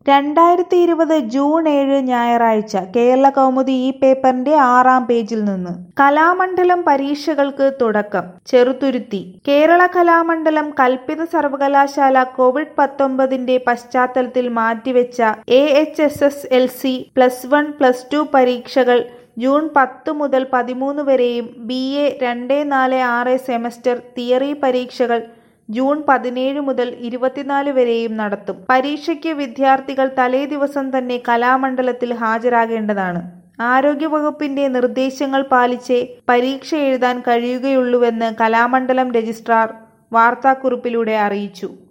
രണ്ടായിരത്തി ഇരുപത് ജൂൺ ഏഴ് ഞായറാഴ്ച കേരളകൗമുദി ഈ പേപ്പറിന്റെ ആറാം പേജിൽ നിന്ന് കലാമണ്ഡലം പരീക്ഷകൾക്ക് തുടക്കം ചെറുതുരുത്തി കേരള കലാമണ്ഡലം കൽപ്പിത സർവകലാശാല കോവിഡ് പത്തൊമ്പതിന്റെ പശ്ചാത്തലത്തിൽ മാറ്റിവെച്ച A H S S L C plus one plus two പരീക്ഷകൾ ജൂൺ പത്ത് മുതൽ പതിമൂന്ന് വരെയും ബി എ രണ്ട് നാല് ആറ് സെമസ്റ്റർ തിയറി പരീക്ഷകൾ ജൂൺ പതിനേഴ് മുതൽ ഇരുപത്തിനാല് വരെയും നടത്തും പരീക്ഷയ്ക്ക് വിദ്യാർത്ഥികൾ തലേ ദിവസം തന്നെ കലാമണ്ഡലത്തിൽ ഹാജരാകേണ്ടതാണ് ആരോഗ്യവകുപ്പിന്റെ നിർദ്ദേശങ്ങൾ പാലിച്ചേ പരീക്ഷ എഴുതാൻ കഴിയുകയുള്ളൂവെന്ന് കലാമണ്ഡലം രജിസ്ട്രാർ വാർത്താക്കുറിപ്പിലൂടെ അറിയിച്ചു